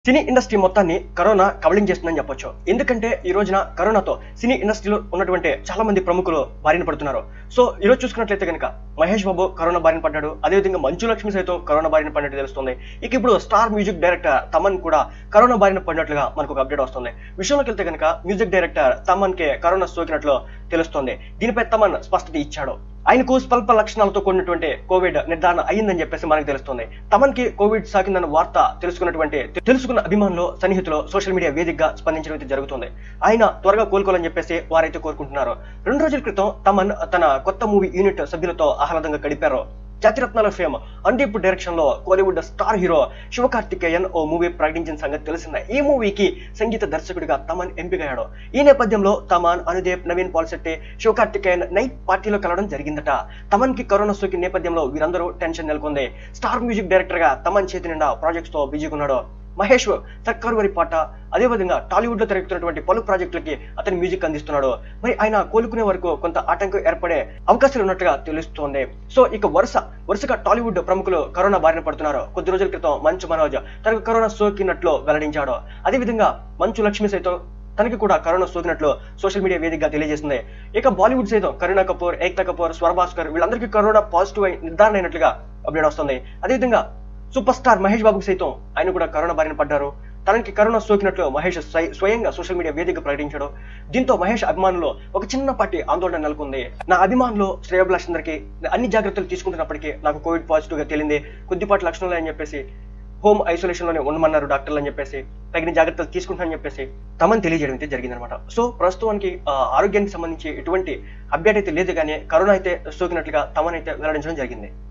cine industry మొత్తాన్ని corona కబళించేస్తుందని చెప్పొచ్చు ఎందుకంటే ఈ రోజున కరోనాతో సినీ ఇండస్ట్రీలో ఉన్నటువంటి చాలా మంది ప్రముఖులు బారిన పడుతున్నారు సో ఈ రోజు చూసుకున్నట్లయితే కనుక మహేష్ బాబు కరోనా బారిన పడ్డాడు అదేవిధంగా మంచు లక్ష్మి సైతం కరోనా బారిన పడినట్టు తెలుస్తుంది ఇక ఇప్పుడు స్టార్ మ్యూజిక్ డైరెక్టర్ తమన్ కూడా కరోనా బారిన పడినట్లుగా మనకు ఒక అప్డేట్ వస్తుంది విషయంలోకి వెళ్తే కనుక మ్యూజిక్ డైరెక్టర్ తమన్ కి కరోనా సోకినట్లు తెలుస్తోంది దీనిపై తమన్ స్పష్టత ఇచ్చాడు ఆయనకు స్వల్ప లక్షణాలతో కూడినటువంటి కోవిడ్ నిర్ధారణ అయ్యిందని చెప్పేసి మనకు తెలుస్తుంది తమన్ కి కోవిడ్ సాకిందన్న వార్త తెలుసుకున్నటువంటి తెలుసుకున్న అభిమానులు సన్నిహితులు సోషల్ మీడియా వేదికగా స్పందించడం అయితే జరుగుతుంది ఆయన త్వరగా కోలుకోవాలని చెప్పేసి వారైతే కోరుకుంటున్నారు రెండు రోజుల క్రితం తమన్ తన కొత్త మూవీ యూనిట్ సభ్యులతో ఆహ్లాదంగా గడిపారు జాతిరత్నాల ఫేమ్ అందీప్ డైరెక్షన్ లో కోలీవుడ్ స్టార్ హీరో శివకార్తికేయన్ ఓ మూవీ ప్రకటించిన సంగతి తెలిసిందే ఈ మూవీకి సంగీత దర్శకుడిగా తమన్ ఎంపికయ్యాడు ఈ నేపథ్యంలో తమన్ అనుదేప్ నవీన్ పాల్శెట్టి శివకార్తికేయన్ నైట్ పార్టీలో కలవడం జరిగిందట తమన్ కి కరోనా సోకిన నేపథ్యంలో వీరందరూ టెన్షన్ నెలకొంది స్టార్ మ్యూజిక్ డైరెక్టర్ గా తమన్ చేతి నిండా ప్రాజెక్ట్స్ తో బిజీగా ఉన్నాడు మహేష్ సర్కారు పాట అదేవిధంగా టాలీవుడ్ లో తిరుగుతున్నటువంటి పలు ప్రాజెక్టులకి అతని మ్యూజిక్ అందిస్తున్నాడు మరి ఆయన కోలుకునే వరకు కొంత ఆటంకం ఏర్పడే అవకాశాలు ఉన్నట్టుగా తెలుస్తోంది సో ఇక వరుస వరుసగా టాలీవుడ్ ప్రముఖులు కరోనా బారిన పడుతున్నారు కొద్ది రోజుల క్రితం మంచు మనోజ్ తనకు కరోనా సోకినట్లు వెల్లడించాడు అదేవిధంగా మంచు లక్ష్మి సైతం తనకి కూడా కరోనా సోకినట్లు సోషల్ మీడియా వేదికగా తెలియజేసింది ఇక బాలీవుడ్ సైతం కరీనా కపూర్ ఏక్తా కపూర్ స్వరభాస్కర్ వీళ్ళందరికీ కరోనా పాజిటివ్ అయి నిర్ధారణ అయినట్లుగా అప్డేట్ వస్తుంది అదేవిధంగా సూపర్ స్టార్ మహేష్ బాబుకు సైతం ఆయన కూడా కరోనా బారిన పడ్డారు తనకి కరోనా సోకినట్లు మహేష్ స్వయ- స్వయంగా సోషల్ మీడియా వేదిక ప్రకటించాడు దీంతో మహేష్ అభిమానులు ఒక చిన్నపాటి ఆందోళన నెలకొంది నా అభిమానులు శ్రేయభిలాషందరికీ అన్ని జాగ్రత్తలు తీసుకుంటున్నప్పటికీ నాకు కోవిడ్ పాజిటివ్ గా తేలింది కొద్దిపాటి లక్షణాలు అని చెప్పేసి హోమ్ ఐసోలేషన్ లోనే ఉండమన్నారు డాక్టర్లు అని చెప్పేసి తగిన జాగ్రత్తలు తీసుకుంటానని చెప్పేసి తమని తెలియజేయడం అయితే జరిగిందనమాట సో ప్రస్తుతానికి ఆ, ఆరోగ్యానికి సంబంధించి ఎటువంటి అప్డేట్ అయితే లేదు కానీ కరోనా అయితే సోకినట్లుగా తమనైతే వెల్లడించడం జరిగింది